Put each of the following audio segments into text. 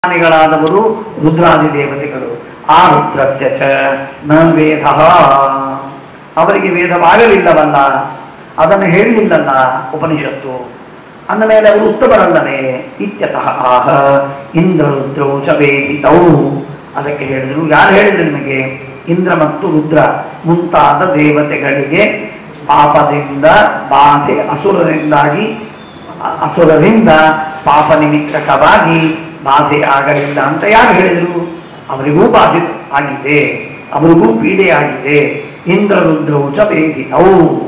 ಜ್ಞಾನಿಗಳಾದವರು ರುದ್ರಾದಿ ದೇವತೆಗಳು ಆ ರುದ್ರಸ್ಯ ಚ ನ ವೇದ ಅವರಿಗೆ ವೇದವಾಗಲಿಲ್ಲವಲ್ಲ ಅದನ್ನು ಹೇಳಲಿಲ್ಲಲ್ಲ ಉಪನಿಷತ್ತು ಅಂದ ಮೇಲೆ ಅವರು ಉತ್ತಮರಲ್ಲವೇ ಇತ್ಯತಃ ಆಹ ಇಂದ್ರ ರುದ್ರೌ ಚ ವೇದಿತೌ ಅದಕ್ಕೆ ಹೇಳಿದರು ಯಾರು ಹೇಳಿದ್ರು ನಿಮಗೆ ಇಂದ್ರ ಮತ್ತು ರುದ್ರ ಮುಂತಾದ ದೇವತೆಗಳಿಗೆ ಪಾಪದಿಂದ ಬಾಧೆ ಅಸುರರಿಂದಾಗಿ ಅ- ಅಸುರರಿಂದ ಪಾಪ ನಿಮಿತ್ತಕವಾಗಿ ಬಾಧೆ ಆಗಲಿಲ್ಲ ಅಂತ ಯಾರು ಹೇಳಿದರು ಅವರಿಗೂ ಬಾಧೆ ಆಗಿದೆ ಅವರಿಗೂ ಪೀಡೆ ಆಗಿದೆ ಇಂದ್ರ ರುದ್ರೌ ಚ ವೇದಿತೌ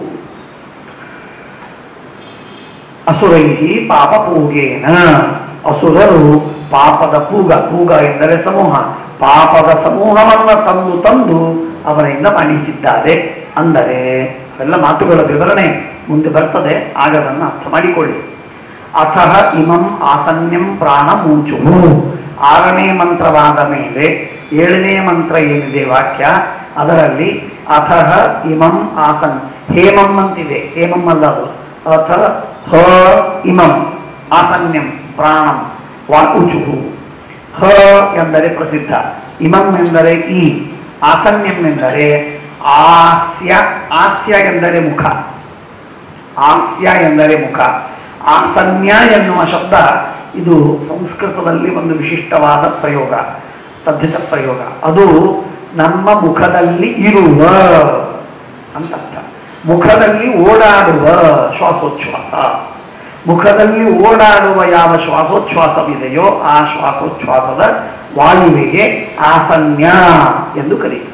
ಅಸುರೈಹಿ ಪಾಪ ಪೂಗೇನ ಅಸುರರು ಪಾಪದ ಪೂಗ ಪೂಗ ಎಂದರೆ ಸಮೂಹ ಪಾಪದ ಸಮೂಹವನ್ನು ತಂದು ತಂದು ಅವರಿಂದ ಮಾಡಿಸಿದ್ದಾರೆ ಅಂದರೆ ಅವೆಲ್ಲ ಮಾತುಗಳ ವಿವರಣೆ ಮುಂದೆ ಬರ್ತದೆ ಆಗ ಅದನ್ನು ಅರ್ಥ ಮಾಡಿಕೊಳ್ಳಿ ಅಥಃ ಇಮಂ ಆಸನ್ಯಂ ಪ್ರಾಣ ಮೂಚುಹು ಆರನೇ ಮಂತ್ರವಾದ ಮೇಲೆ ಏಳನೇ ಮಂತ್ರ ಏನಿದೆ ವಾಕ್ಯ ಅದರಲ್ಲಿ ಅಥಃ ಇಮಂ ಆಸನ್ ಹೇಮಂ ಅಂತಿದೆ ಹೇಮಂ ಅಲ್ಲ ಅದು ಅಥ ಹ ಇಮಂ ಆಸನ್ಯಂ ಪ್ರಾಣಂ ವಾಕುಚುಹು ಹ ಎಂದರೆ ಪ್ರಸಿದ್ಧ ಇಮಂ ಎಂದರೆ ಈ ಆಸನ್ಯಂ ಎಂದರೆ ಆಸ್ಯ ಆಸ್ಯ ಎಂದರೆ ಮುಖ ಆಸ್ಯ ಎಂದರೆ ಮುಖ ಆಸನ್ಯ ಎನ್ನುವ ಶಬ್ದ ಇದು ಸಂಸ್ಕೃತದಲ್ಲಿ ಒಂದು ವಿಶಿಷ್ಟವಾದ ಪ್ರಯೋಗ ತದ್ಧಿತ ಪ್ರಯೋಗ ಅದು ನಮ್ಮ ಮುಖದಲ್ಲಿ ಇರುವ ಅಂತ ಅರ್ಥ ಮುಖದಲ್ಲಿ ಓಡಾಡುವ ಶ್ವಾಸೋಚ್ಛ್ವಾಸ ಮುಖದಲ್ಲಿ ಓಡಾಡುವ ಯಾವ ಶ್ವಾಸೋಚ್ಛ್ವಾಸವಿದೆಯೋ ಆ ಶ್ವಾಸೋಚ್ಛ್ವಾಸದ ವಾಯುವಿಗೆ ಆಸನ್ಯ ಎಂದು ಕರೆಯುತ್ತಾರೆ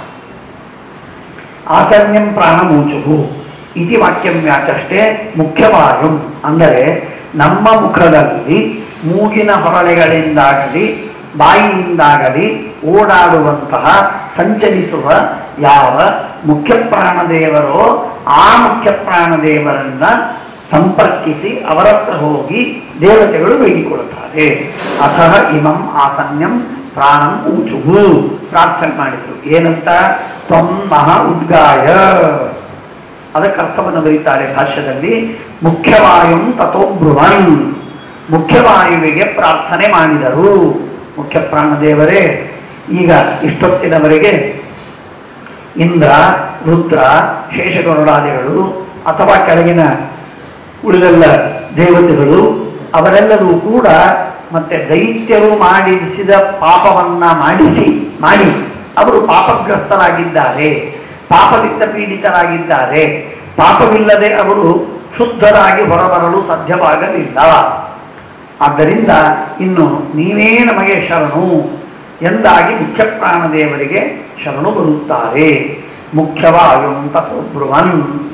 ಆಸನ್ಯಂ ಪ್ರಾಣಮೂಚುಹು ಇತಿ ವಾಕ್ಯಂ ವ್ಯಾಚಷ್ಟೇ ಮುಖ್ಯವಾಯು ಅಂದರೆ ನಮ್ಮ ಮುಖದಲ್ಲಿ ಮೂಗಿನ ಹೊರಳೆಗಳಿಂದಾಗಲಿ ಬಾಯಿಯಿಂದಾಗಲಿ ಓಡಾಡುವಂತಹ ಸಂಚರಿಸುವ ಯಾವ ಮುಖ್ಯ ಪ್ರಾಣದೇವರೋ ಆ ಮುಖ್ಯ ಪ್ರಾಣದೇವರನ್ನ ಸಂಪರ್ಕಿಸಿ ಅವರ ಹತ್ರ ಹೋಗಿ ದೇವತೆಗಳು ಬೇಡಿಕೊಳ್ಳುತ್ತಾರೆ ಅಥಃ ಇಮಂ ಆಸನ್ಯಂ ಪ್ರಾಣಂ ಊಚುಹು ಪ್ರಾರ್ಥನೆ ಮಾಡಿದ್ರು ಏನಂತ ತ್ವಂ ಮಹಾ ಉದ್ಗಾಯ ಅದಕ್ಕೆ ಅರ್ಥವನ್ನು ಬರೀತಾರೆ ಭಾಷ್ಯದಲ್ಲಿ ಮುಖ್ಯವಾಯುಂ ತಥೋಬ್ರುವನ್ ಮುಖ್ಯವಾಯುವಿಗೆ ಪ್ರಾರ್ಥನೆ ಮಾಡಿದರು ಮುಖ್ಯ ಪ್ರಾಣದೇವರೇ ಈಗ ಇಷ್ಟೊತ್ತಿನವರೆಗೆ ಇಂದ್ರ ರುದ್ರ ಶೇಷಗರುಡಾದಿಗಳು ಅಥವಾ ಕೆಳಗಿನ ಉಳಿದೆಲ್ಲ ದೇವತೆಗಳು ಅವರೆಲ್ಲರೂ ಕೂಡ ಮತ್ತೆ ದೈತ್ಯರು ಮಾಡಿಸಿದ ಪಾಪವನ್ನ ಮಾಡಿಸಿ ಮಾಡಿ ಅವರು ಪಾಪಗ್ರಸ್ತರಾಗಿದ್ದಾರೆ ಪಾಪದಿಂದ ಪೀಡಿತರಾಗಿದ್ದಾರೆ ಪಾಪವಿಲ್ಲದೆ ಅವರು ಶುದ್ಧರಾಗಿ ಹೊರಬರಲು ಸಾಧ್ಯವಾಗಲಿಲ್ಲ ಆದ್ದರಿಂದ ಇನ್ನು ನೀವೇ ನಮಗೆ ಶರಣು ಎಂದಾಗಿ ಮುಖ್ಯ ಪ್ರಾಣದೇವರಿಗೆ ಶರಣು ಬರುತ್ತಾರೆ ಮುಖ್ಯವಾಯುಂತ ಒಬ್ರುವನ್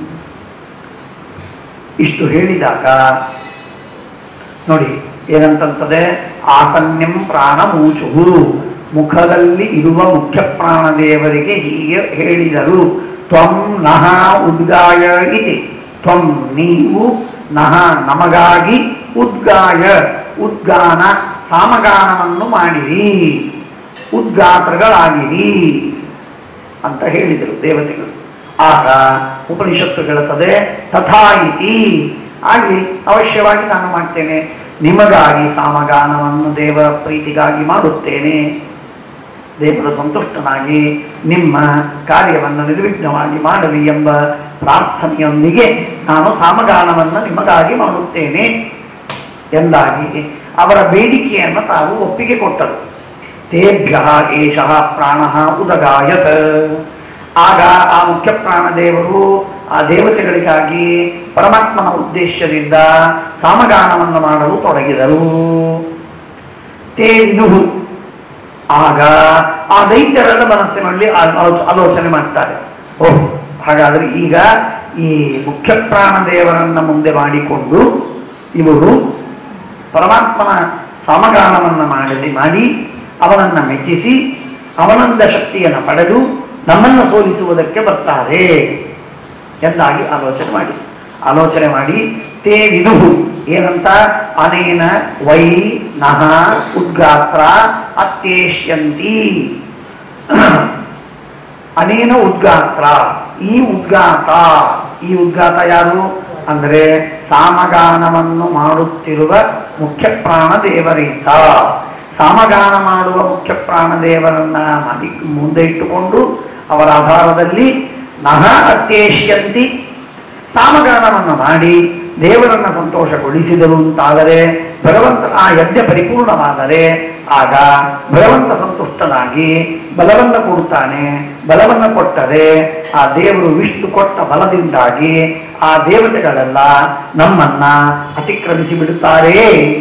ಇಷ್ಟು ಹೇಳಿದಾಗ ನೋಡಿ ಏನಂತಂತದೆ ಆಸನ್ಯಂ ಪ್ರಾಣ ಮೂಚುಹು ಮುಖದಲ್ಲಿ ಇರುವ ಮುಖ್ಯ ಪ್ರಾಣದೇವರಿಗೆ ಹೀಗೆ ಹೇಳಿದರು ತ್ವಂ ನಹ ಉದ್ಗಾಯ ಇತಿ ತ್ವಂ ನೀವು ನಹ ನಮಗಾಗಿ ಉದ್ಗಾಯ ಉದ್ಗಾನ ಸಾಮಗಾನವನ್ನು ಮಾಡಿರಿ ಉದ್ಗಾತ್ರಗಳಾಗಿರಿ ಅಂತ ಹೇಳಿದರು ದೇವತೆಗಳು ಆಗ ಉಪನಿಷತ್ತು ಹೇಳುತ್ತದೆ ತಥಾ ಇತಿ ಆಗಲಿ ಅವಶ್ಯವಾಗಿ ನಾನು ಮಾಡ್ತೇನೆ ನಿಮಗಾಗಿ ಸಾಮಗಾನವನ್ನು ದೇವರ ಪ್ರೀತಿಗಾಗಿ ಮಾಡುತ್ತೇನೆ ದೇವರ ಸಂತುಷ್ಟನಾಗಿ ನಿಮ್ಮ ಕಾರ್ಯವನ್ನು ನಿರ್ವಿಘ್ನವಾಗಿ ಮಾಡಲಿ ಎಂಬ ಪ್ರಾರ್ಥನೆಯೊಂದಿಗೆ ನಾನು ಸಾಮಗಾನವನ್ನು ನಿಮಗಾಗಿ ಮಾಡುತ್ತೇನೆ ಎಂದಾಗಿ ಅವರ ಬೇಡಿಕೆಯನ್ನು ತಾವು ಒಪ್ಪಿಗೆ ಕೊಟ್ಟರು ತೇಭ್ಯ ಏಷಃ ಪ್ರಾಣ ಉದಗಾಯತ ಆಗ ಆ ಮುಖ್ಯ ಪ್ರಾಣದೇವರು ಆ ದೇವತೆಗಳಿಗಾಗಿ ಪರಮಾತ್ಮನ ಉದ್ದೇಶದಿಂದ ಸಾಮಗಾನವನ್ನು ಮಾಡಲು ತೊಡಗಿದರು ತೇ ವಿದುಹು ಆಗ ಆ ದೈತ್ಯರೆಲ್ಲ ಮನಸ್ಸಿನಲ್ಲಿ ಆ- ಆಲೋಚ- ಆಲೋಚನೆ ಮಾಡ್ತಾರೆ ಓಹ್ ಹಾಗಾದ್ರೆ ಈಗ ಈ ಮುಖ್ಯ ಪ್ರಾಣದೇವರನ್ನ ಮುಂದೆ ಮಾಡಿಕೊಂಡು ಇವರು ಪರಮಾತ್ಮನ ಸಮಗಾನವನ್ನು ಮಾಡಲಿ ಮಾಡಿ ಅವನನ್ನ ಮೆಚ್ಚಿಸಿ ಅವನಂದ ಶಕ್ತಿಯನ್ನು ಪಡೆದು ನಮ್ಮನ್ನು ಸೋಲಿಸುವುದಕ್ಕೆ ಬರ್ತಾರೆ ಎಂದಾಗಿ ಆಲೋಚನೆ ಮಾಡಿ ಆಲೋಚನೆ ಮಾಡಿ ತೇ ವಿದುಹು ಏನಂತ ಅನೇನ ವೈ ನಹ ಉದ್ಗಾತ್ರ ಅತ್ಯೇಷ್ಯಂತಿ ಅನೇನ ಉದ್ಗಾತ್ರ ಈ ಉದ್ಗಾತ ಈ ಉದ್ಗಾತ ಯಾರು ಅಂದರೆ ಸಾಮಗಾನವನ್ನು ಮಾಡುತ್ತಿರುವ ಮುಖ್ಯ ಪ್ರಾಣ ದೇವರೀತ ಸಾಮಗಾನ ಮಾಡುವ ಮುಖ್ಯ ಪ್ರಾಣದೇವರನ್ನ ಮಾಡಿ ಮುಂದೆ ಇಟ್ಟುಕೊಂಡು ಅವರ ಆಧಾರದಲ್ಲಿ ನಹ ಅತ್ಯೇಷ್ಯಂತಿ ಸಾಮಗಾನವನ್ನು ಮಾಡಿ ದೇವರನ್ನ ಸಂತೋಷಗೊಳಿಸಿದರು ಅಂತಾದರೆ ಭಗವಂತ ಆ ಯಜ್ಞ ಪರಿಪೂರ್ಣವಾದರೆ ಆಗ ಭಗವಂತ ಸಂತುಷ್ಟನಾಗಿ ಬಲವನ್ನು ಕೊಡುತ್ತಾನೆ ಬಲವನ್ನು ಕೊಟ್ಟರೆ ಆ ದೇವರು ವಿಷ್ಣು ಕೊಟ್ಟ ಬಲದಿಂದಾಗಿ ಆ ದೇವತೆಗಳೆಲ್ಲ ನಮ್ಮನ್ನ ಅತಿಕ್ರಮಿಸಿ ಬಿಡುತ್ತಾರೆ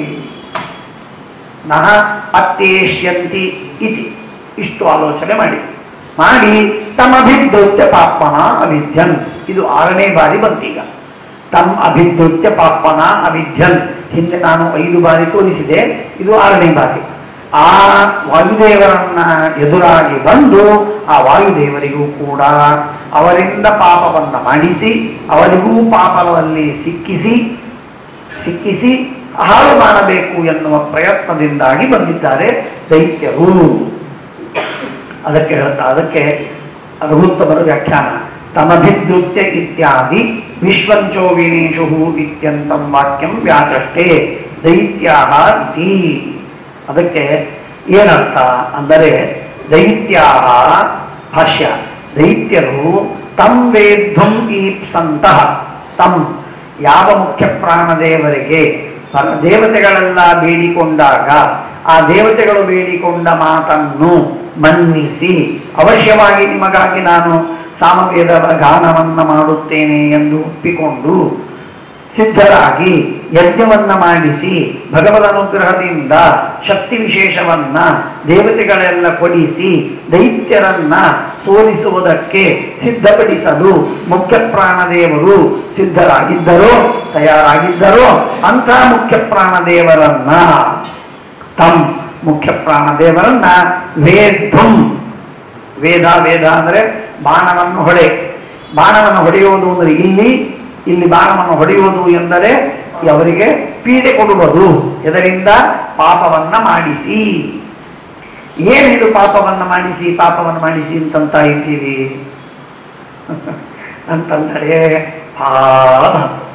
ನಹ ಅತ್ಯೇಷ್ಯಂತಿ ಇತಿ ಇಷ್ಟು ಆಲೋಚನೆ ಮಾಡಿ ಮಾಡಿ ತಮಭಿದೃತ್ಯ ಪಾಪನ ಅವಿದ್ಯನ್ ಇದು ಆರನೇ ಬಾರಿ ಬಂತೀಗ ತಮ್ ಅಭಿದೃತ್ಯ ಪಾಪನ ಅವಿದ್ಯನ್ ಹಿಂದೆ ನಾನು ಐದು ಬಾರಿ ತೋರಿಸಿದೆ ಇದು ಆರನೇ ಬಾರಿ ಆ ವಾಯುದೇವರನ್ನ ಎದುರಾಗಿ ಬಂದು ಆ ವಾಯುದೇವರಿಗೂ ಕೂಡ ಅವರಿಂದ ಪಾಪವನ್ನ ಮಾಡಿಸಿ ಅವರಿಗೂ ಪಾಪದಲ್ಲಿ ಸಿಕ್ಕಿಸಿ ಸಿಕ್ಕಿಸಿ ಹಾಳು ಮಾಡಬೇಕು ಎನ್ನುವ ಪ್ರಯತ್ನದಿಂದಾಗಿ ಬಂದಿದ್ದಾರೆ ದೈತ್ಯರು ಅದಕ್ಕೆ ಹೇಳ್ತಾ ಅದಕ್ಕೆ ರಘುತ್ತಮರ ವ್ಯಾಖ್ಯಾನ ತಮಭಿದೃತ್ಯ ಇತ್ಯಾದಿ ವಿಶ್ವಂಚೋ ವಿನೇಶು ಇತ್ಯಂತಂ ವಾಕ್ಯಂ ವ್ಯಾಚಷ್ಟೇ ದೈತ್ಯಾಹ ಇತಿ ಅದಕ್ಕೆ ಏನರ್ಥ ಅಂದರೆ ದೈತ್ಯಾಹ ಭಾಷ್ಯ ದೈತ್ಯರು ತಂ ವೇದ್ಧುಂ ಈಪ್ಸಂತಹ ತಂ ಯಾವ ಮುಖ್ಯ ಪ್ರಾಣದೇವರಿಗೆ ಪರ- ದೇವತೆಗಳೆಲ್ಲ ಬೇಡಿಕೊಂಡಾಗ ಆ ದೇವತೆಗಳು ಬೇಡಿಕೊಂಡ ಮಾತನ್ನು ಮನ್ನಿಸಿ ಅವಶ್ಯವಾಗಿ ನಿಮಗಾಗಿ ನಾನು ಸಾಮವೇದ ಗಾನವನ್ನ ಮಾಡುತ್ತೇನೆ ಎಂದು ಒಪ್ಪಿಕೊಂಡು ಸಿದ್ಧರಾಗಿ ಯಜ್ಞವನ್ನ ಮಾಡಿಸಿ ಭಗವದ ಅನುಗ್ರಹದಿಂದ ಶಕ್ತಿ ವಿಶೇಷವನ್ನ ದೇವತೆಗಳೆಲ್ಲ ಕೊಡಿಸಿ ದೈತ್ಯರನ್ನ ಸೋಲಿಸುವುದಕ್ಕೆ ಸಿದ್ಧಪಡಿಸಲು ಮುಖ್ಯ ಪ್ರಾಣದೇವರು ಸಿದ್ಧರಾಗಿದ್ದರೋ ತಯಾರಾಗಿದ್ದರೋ ಅಂಥ ಮುಖ್ಯ ಪ್ರಾಣದೇವರನ್ನ ತಮ್ ಮುಖ್ಯ ಪ್ರಾಣದೇವರನ್ನ ವೇದ್ಧುಂ ವೇದ ವೇದ ಅಂದ್ರೆ ಬಾಣವನ್ನು ಹೊಡೆ ಬಾಣವನ್ನು ಹೊಡೆಯುವುದು ಅಂದರೆ ಇಲ್ಲಿ ಇಲ್ಲಿ ಬಾಣವನ್ನು ಹೊಡೆಯುವುದು ಎಂದರೆ ಅವರಿಗೆ ಪೀಡೆ ಕೊಡುವುದು ಇದರಿಂದ ಪಾಪವನ್ನ ಮಾಡಿಸಿ ಏನಿದು ಪಾಪವನ್ನ ಮಾಡಿಸಿ ಪಾಪವನ್ನು ಮಾಡಿಸಿ ಅಂತಂತ ಇದ್ದೀರಿ ಅಂತಂದರೆ ಭಾಳ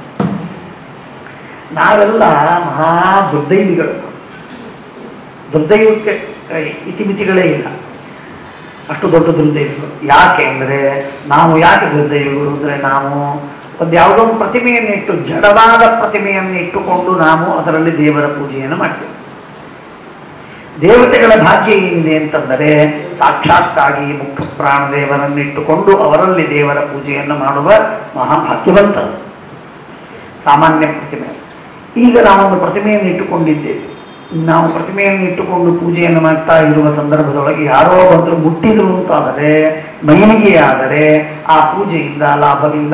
ನಾವೆಲ್ಲ ಮಹಾ ದುರ್ದೈವಿಗಳು ದುರ್ದೈವಕ್ಕೆ ಅಹ್, ಇತಿಮಿತಿಗಳೇ ಇಲ್ಲ ಅಷ್ಟು ದೊಡ್ಡ ದುರ್ದೈವಿಗಳು ಯಾಕೆ ಅಂದರೆ ನಾವು ಯಾಕೆ ದುರ್ದೈವಿಗಳು ಅಂದರೆ ನಾವು ಒಂದು ಯಾವುದೋ ಒಂದು ಪ್ರತಿಮೆಯನ್ನು ಇಟ್ಟು ಜಡವಾದ ಪ್ರತಿಮೆಯನ್ನು ಇಟ್ಟುಕೊಂಡು ನಾವು ಅದರಲ್ಲಿ ದೇವರ ಪೂಜೆಯನ್ನು ಮಾಡ್ತೇವೆ ದೇವತೆಗಳ ಭಾಗ್ಯ ಏನಿದೆ ಅಂತಂದರೆ ಸಾಕ್ಷಾತ್ತಾಗಿ ಮುಖ್ಯ ಪ್ರಾಣದೇವರನ್ನು ಇಟ್ಟುಕೊಂಡು ಅವರಲ್ಲಿ ದೇವರ ಪೂಜೆಯನ್ನು ಮಾಡುವ ಮಹಾಭಾಗ್ಯವಂತರು ಸಾಮಾನ್ಯ ಪ್ರತಿಮೆ ಈಗ ನಾವೊಂದು ಪ್ರತಿಮೆಯನ್ನು ಇಟ್ಟುಕೊಂಡಿದ್ದೇವೆ ನಾವು ಪ್ರತಿಮೆಯನ್ನು ಇಟ್ಟುಕೊಂಡು ಪೂಜೆಯನ್ನು ಮಾಡ್ತಾ ಇರುವ ಸಂದರ್ಭದೊಳಗೆ ಯಾರೋ ಬಂದರು ಮುಟ್ಟಿದ್ರು ಅಂತಾದರೆ ಮೈಲಿಗೆ ಆದರೆ ಆ ಪೂಜೆಯಿಂದ ಲಾಭವಿಲ್ಲ